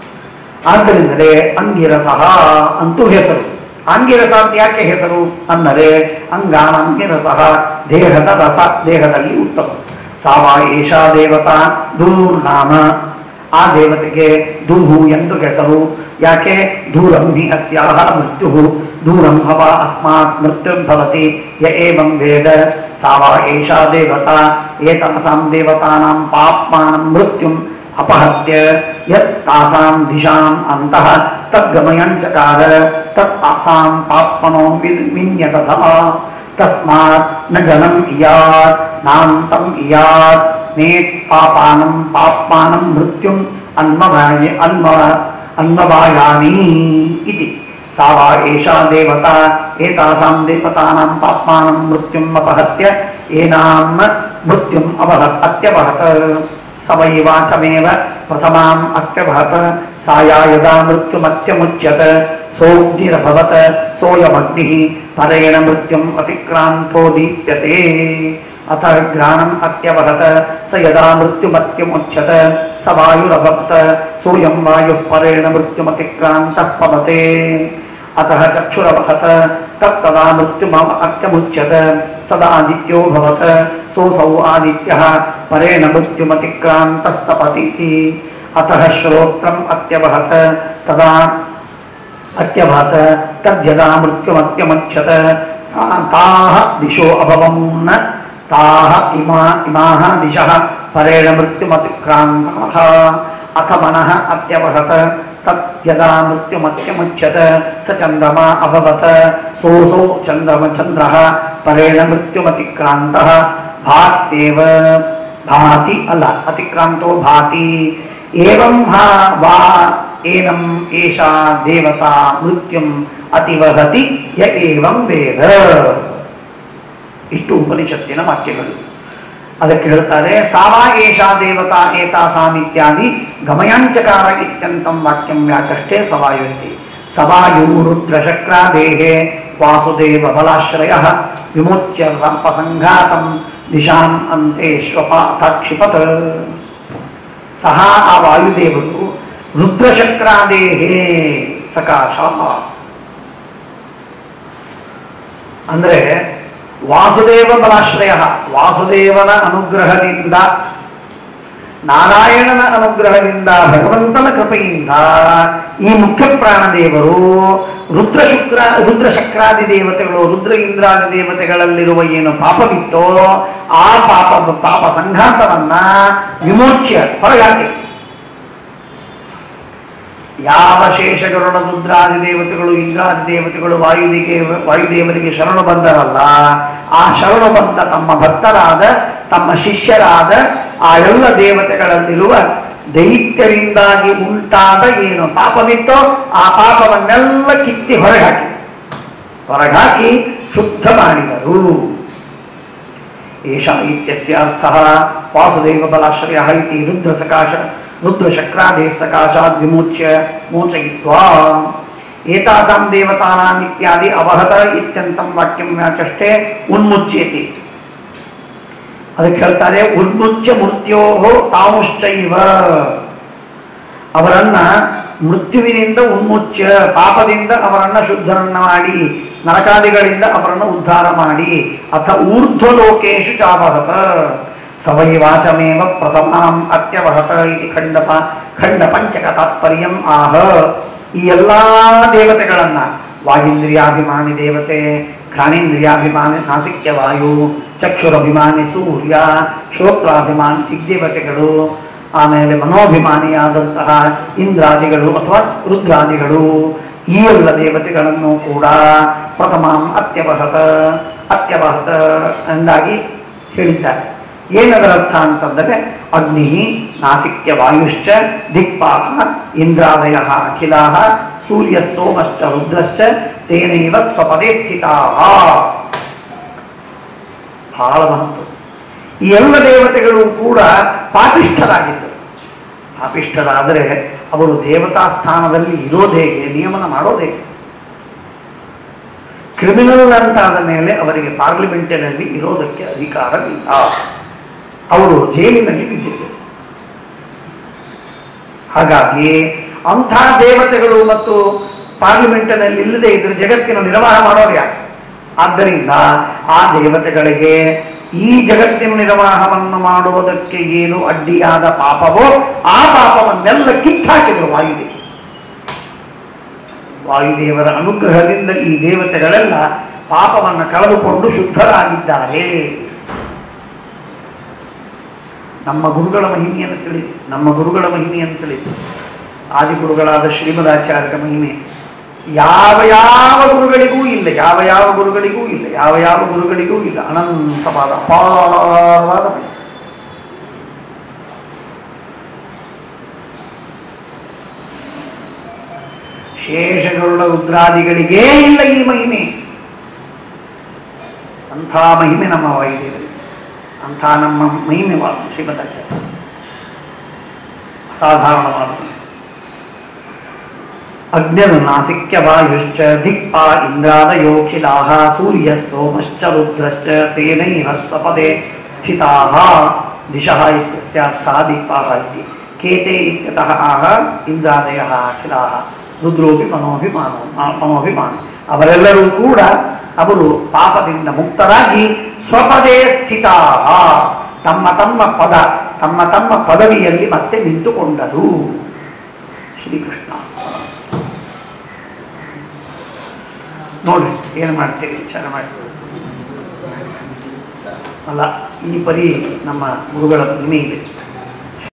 ಆದ್ದರಿಂದಲೇ ಅಂಗಿರಸಃ ಅಂತೂ ಹೆಸರು ಅಂಗಿರಸ ಅಂತ ಯಾಕೆ ಹೆಸರು ಅಂದರೆ ಅಂಗಾನ ಅಂಗಿರಸಃ ದೇಹದ ರಸ ದೇಹದಲ್ಲಿ ಉತ್ತಮ ಸಾವ ಏಷಾ ದೇವತಾ ದೂರ್ನಾಮ ಆ ದೇವತೆಗೆ ದುಹು ಎಂದು ಹೆಸರು ಯಾಕೆ ದೂರಂ ಹಿ ಅಸ್ಯಾಹ ಮೃತ್ಯು ದೂರಂ ಹವ ಅಸ್ಮಾತ್ ಮೃತ್ಯುಂ ಭವತಿ ಯ ಏವಂ ವೇದ ಸಾವ ಏಷಾ ದೇವತಾ ಏತಾಸಾಂ ದೇವತಾನಾಂ ಪಾಪ್ಮಾನಂ ಮೃತ್ಯುಂ ಅಪಹತ್ಯ ಯತ್ ತಾಸಾಂ ದಿಶಾಂ ಅಂತಃ ತದ್ಗಮಯಂಚಕಾರ ತತ್ ತಾಸಾಂ ಪಾಪ್ಮನೋ ವಿ- ವಿನ್ಯತಥ ತಸ್ಮಾತ್ ನ ಜನಂ ಇಯಾತ್ ನಾಂತಂ ಇಯಾತ್ ನೇತ್ ಪಾಪಾನಂ ಪಾಪ್ಮಾನಂ ಮೃತ್ಯುಂ ಅನ್ಮವಾಯ ಅನ್ಮ ಅನ್ಮವಾಯಾಮಿ ಇತಿ सा वा एषा देवता एतासां देवतानां पाप्मानं मृत्युम् अपहत्य येनां मृत्युम् अवहत् अत्यवहत् स वै वाचमेव प्रथमाम् अत्यवहत् सा या यदा मृत्युमत्यमुच्यत सोऽग्निरभवत् सोऽयमग्निः परेण मृत्युम् अतिक्रान्तो दीप्यते अथ घ्राणम् अत्यवहत स यदा मृत्युमत्यमुच्यत स वायुरभवत सोऽयं वायुः परेण मृत्युमतिक्रान्तः पवते अतः चक्षुरवहत तत्तदा मृत्युमव अत्यमुच्यत सदादित्यो भवत सोऽसौ आदित्यः परेण मृत्युमतिक्रान्तस्तपति अतः श्रोत्रम् अत्यवहत तदा अत्यवहत तद्यदा मृत्युमत्यमुच्यत सा ताः दिशो अभवन् ताः इमा इमाः दिशः परेण मृत्युमतिक्रान्ताः अथ मनः अत्यवहत तद्यदा मृत्युमत्यमुच्यत स चन्द्रमा अभवत सोऽसौ चन्द्रम चन्द्रः परेण मृत्युमतिक्रान्तः भात्येव भाति अल अतिक्रान्तो भाति एवं हा वा ಏನಂ ಏಷಾ ದೇವತಾ ಮೃತ್ಯುಂ ಅತಿವಹತಿ ಯ ಏವಂ ವೇದ ಇಷ್ಟು ಉಪನಿಷತ್ತಿನ ವಾಕ್ಯಗಳು ಅದಕ್ಕೆ ಹೇಳ್ತಾರೆ ಸಾವಾ ಏಷಾ ದೇವತಾ ಏತಾಸಾಂ ಇತ್ಯಾದಿ ಗಮಯಾಂಚಕಾರ ಇತ್ಯಂತಂ ವಾಕ್ಯಂ ವ್ಯಾಕಷ್ಟೇ ಸವಾಯುಂತಿ ಸವಾಯು ರುದ್ರಶಕ್ರಾ ದೇಹೆ ವಾಸುದೇವ ಬಲಾಶ್ರಯ ವಿಮೋಚ್ಯ ರಂಪಸಂಘಾತಂ ದಿಶಾಂ ಅಂತೇಶ್ವಪಾಥ ಕ್ಷಿಪತ್ ಸಹ ಆ ವಾಯುದೇವರು ರುದ್ರಚಕ್ರಾದೇಹೇ ಸಕಾಶ ಅಂದ್ರೆ ವಾಸುದೇವ ಬಲಾಶ್ರಯ ವಾಸುದೇವನ ಅನುಗ್ರಹದಿಂದ ನಾರಾಯಣನ ಅನುಗ್ರಹದಿಂದ ಭಗವಂತನ ಕೃಪೆಯಿಂದ ಈ ಮುಖ್ಯ ಪ್ರಾಣದೇವರು ರುದ್ರ ಶುಕ್ರ ರುದ್ರ ಶಕ್ರಾದಿ ದೇವತೆಗಳು ರುದ್ರ ಇಂದ್ರಾದಿ ದೇವತೆಗಳಲ್ಲಿರುವ ಏನು ಪಾಪವಿತ್ತೋ ಆ ಪಾಪ ಪಾಪ ಸಂಘಾತವನ್ನ ವಿಮೋಚ್ಯ ಹೊರಗಾಕಿ ಯಾವ ಶೇಷಗರುಡ ರುದ್ರಾದಿ ದೇವತೆಗಳು ಇಂದ್ರಾದಿ ದೇವತೆಗಳು ವಾಯುದಿಗೆ ವಾಯುದೇವರಿಗೆ ಶರಣು ಬಂದರಲ್ಲ ಆ ಶರಣು ಬಂದ ತಮ್ಮ ಭಕ್ತರಾದ ತಮ್ಮ ಶಿಷ್ಯರಾದ ಆ ಎಲ್ಲ ದೇವತೆಗಳಲ್ಲಿರುವ ದೈತ್ಯರಿಂದಾಗಿ ಉಂಟಾದ ಏನು ಪಾಪವಿತ್ತೋ ಆ ಪಾಪವನ್ನೆಲ್ಲ ಕಿತ್ತಿ ಹೊರಗಾಕಿ ಹೊರಗಾಕಿ ಶುದ್ಧ ಮಾಡಿದರು ಏಷ ಇತ್ಯಸ್ಯ ಅರ್ಥಃ ವಾಸುದೇವ ಬಲಾಶ್ರಯ ಇತಿ ರುದ್ರ ಸಕಾಶ ರುದ್ರ ಶಕ್ರಾದೇ ಸಕಾಶಾದ್ ವಿಮೋಚ್ಯ ಮೋಚಯಿತ್ವಾ ಏತಾಸಾಂ ದೇವತಾನಾಂ ಇತ್ಯಾದಿ ಅವಹತ ಇತ್ಯಂತಂ ವಾಕ್ಯಂ ವ್ಯಾಚಷ್ಟೇ ಉನ್ಮುಚ್ಯತೆ ಅದಕ್ಕೆ ಹೇಳ್ತಾರೆ ಉನ್ಮುಚ್ಯ ಮೃತ್ಯೋ ತಾವುಶ್ಚೈವ ಅವರನ್ನ ಮೃತ್ಯುವಿನಿಂದ ಉನ್ಮುಚ್ಯ ಪಾಪದಿಂದ ಅವರನ್ನ ಶುದ್ಧರನ್ನ ಮಾಡಿ ನರಕಾದಿಗಳಿಂದ ಅವರನ್ನು ಉದ್ಧಾರ ಮಾಡಿ ಅಥ ಊರ್ಧ್ವಲೋಕೇಶು ಚಾವಹತ ಸವೈವಾಚಮೇವ ಪ್ರಥಮಾಂ ಅತ್ಯವಹತ ಇತಿ ಖಂಡಪ ಖಂಡ ಪಂಚಕ ತಾತ್ಪರ್ಯಂ ಆಹ ಈ ಎಲ್ಲಾ ದೇವತೆಗಳನ್ನ ವಾಗೀಂದ್ರಿಯಾಭಿಮಾನಿ ದೇವತೆ ಘ್ರಾಣೇಂದ್ರಿಯಾಭಿಮಾನಿ ನಾಸಿಕ್ಯ ವಾಯು ಚಕ್ಷುರಭಿಮಾನಿ ಸೂರ್ಯ ಶ್ರೋತ್ರಾಭಿಮಾನಿ ದಿಗ್ದೇವತೆಗಳು ಆಮೇಲೆ ಮನೋಭಿಮಾನಿಯಾದಂತಹ ಇಂದ್ರಾದಿಗಳು ಅಥವಾ ರುದ್ರಾದಿಗಳು ಈ ಎಲ್ಲ ದೇವತೆಗಳನ್ನು ಕೂಡ ಪ್ರಥಮಾಂ ಅತ್ಯವಹತ ಅತ್ಯವಹತ ಎಂದಾಗಿ ಹೇಳಿದ್ದಾರೆ ಏನದರ ಅರ್ಥ ಅಂತಂದರೆ ಅಗ್ನಿ ನಾಸಿಕ್ಯ ವಾಯುಶ್ಚ ದಿಕ್ಪಾಲ ಇಂದ್ರಾದಯ ಅಖಿಲಾ ಸೂರ್ಯ ಸೋಮಶ್ಚ ರುದ್ರಶ್ಚ ತೇನೈವ ಸ್ವಪದೇ ಸ್ಥಿತಾ ಬಹಳ ಮಹತ್ವ ಈ ಎಲ್ಲ ದೇವತೆಗಳು ಕೂಡ ಪಾಪಿಷ್ಠರಾಗಿದ್ದರು ಪಾಪಿಷ್ಠರಾದರೆ ಅವರು ದೇವತಾ ಸ್ಥಾನದಲ್ಲಿ ಇರೋದೇಗೆ ನಿಯಮನ ಮಾಡೋದೇಗೆ ಕ್ರಿಮಿನಲ್ ಅಂತಾದ ಮೇಲೆ ಅವರಿಗೆ ಪಾರ್ಲಿಮೆಂಟಿನಲ್ಲಿ ಇರೋದಕ್ಕೆ ಅಧಿಕಾರವಿಲ್ಲ ಅವರು ಜೈಲಿನಲ್ಲಿ ಬಿದ್ದಿದ್ದರು ಹಾಗಾಗಿ ಅಂಥ ದೇವತೆಗಳು ಮತ್ತು ಪಾರ್ಲಿಮೆಂಟಿನಲ್ಲಿ ಇಲ್ಲದೆ ಇದ್ರೆ ಜಗತ್ತಿನ ನಿರ್ವಾಹ ಮಾಡೋರು ಯಾರು ಆದ್ದರಿಂದ ಆ ದೇವತೆಗಳಿಗೆ ಈ ಜಗತ್ತಿನ ನಿರ್ವಾಹವನ್ನು ಮಾಡುವುದಕ್ಕೆ ಏನು ಅಡ್ಡಿಯಾದ ಪಾಪವೋ ಆ ಪಾಪವನ್ನೆಲ್ಲ ಕಿತ್ತಾಕಿದರು ವಾಯುದೇವ ವಾಯುದೇವರ ಅನುಗ್ರಹದಿಂದ ಈ ದೇವತೆಗಳೆಲ್ಲ ಪಾಪವನ್ನು ಕಳೆದುಕೊಂಡು ಶುದ್ಧರಾಗಿದ್ದಾರೆ ನಮ್ಮ ಗುರುಗಳ ಮಹಿಮೆಯನ್ನು ತಿಳಿದು ನಮ್ಮ ಗುರುಗಳ ಮಹಿಮೆಯನ್ನು ತಿಳಿದು ಆದಿಗುರುಗಳಾದ ಶ್ರೀಮದಾಚಾರ್ಯರ ಮಹಿಮೆ ಯಾವ ಯಾವ ಗುರುಗಳಿಗೂ ಇಲ್ಲ ಯಾವ ಯಾವ ಗುರುಗಳಿಗೂ ಇಲ್ಲ ಯಾವ ಯಾವ ಗುರುಗಳಿಗೂ ಇಲ್ಲ ಅನಂತವಾದ ಅಪಾರವಾದ ಮಹಿಮೆ ಶೇಷಗರುಡ ರುದ್ರಾದಿಗಳಿಗೇ ಇಲ್ಲ ಈ ಮಹಿಮೆ ಅಂಥ ಮಹಿಮೆ ನಮ್ಮ ವೈದ್ಯರಿಗೆ ಅಂಥ ನಮ್ಮ ಮಹಿಮೆ ವಾದ ಶ್ರೀಮದಾಚಾರ್ಯ ಅಸಾಧಾರಣವಾದ ಅಗ್ನಿರು ನಾಸಿಕ್ಯ ವಾಯುಶ್ಚ ದಿಕ್ಪ ಇಂದ್ರಾದಯೋಖಿಲಾಹ ಸೂರ್ಯ ಸೋಮಶ್ಚ ರುದ್ರಶ್ಚ ತೇನೈವ ಸ್ವಪದೇ ಸ್ಥಿತಾಃ ದಿಶಃ ಇತ್ಯಸ್ಯಾರ್ಥಃ ದಿಕ್ಪಾಃ ಇತಿ ಕೇತೆ ಇತ್ಯತಃ ಆಹ ಇಂದ್ರಾದಯಃ ಅಖಿಲಾಃ ರುದ್ರೋಪಿ ಮನೋಭಿಮಾನ ಮನೋಭಿಮಾನ ಅವರೆಲ್ಲರೂ ಕೂಡ ಅವರು ಪಾಪದಿಂದ ಮುಕ್ತರಾಗಿ ಸ್ವಪದೇ ಸ್ಥಿತಾ ತಮ್ಮ ತಮ್ಮ ಪದ ತಮ್ಮ ತಮ್ಮ ಪದವಿಯಲ್ಲಿ ಮತ್ತೆ ನಿಂತುಕೊಂಡರು ಶ್ರೀಕೃಷ್ಣ ನೋಡ್ರಿ ಏನು ಮಾಡ್ತೀರಿ ವಿಚಾರ ಮಾಡಿ ಅಲ್ಲ ಈ ಪರಿ ನಮ್ಮ ಗುರುಗಳ ಮಹಿಮೆ ಇದೆ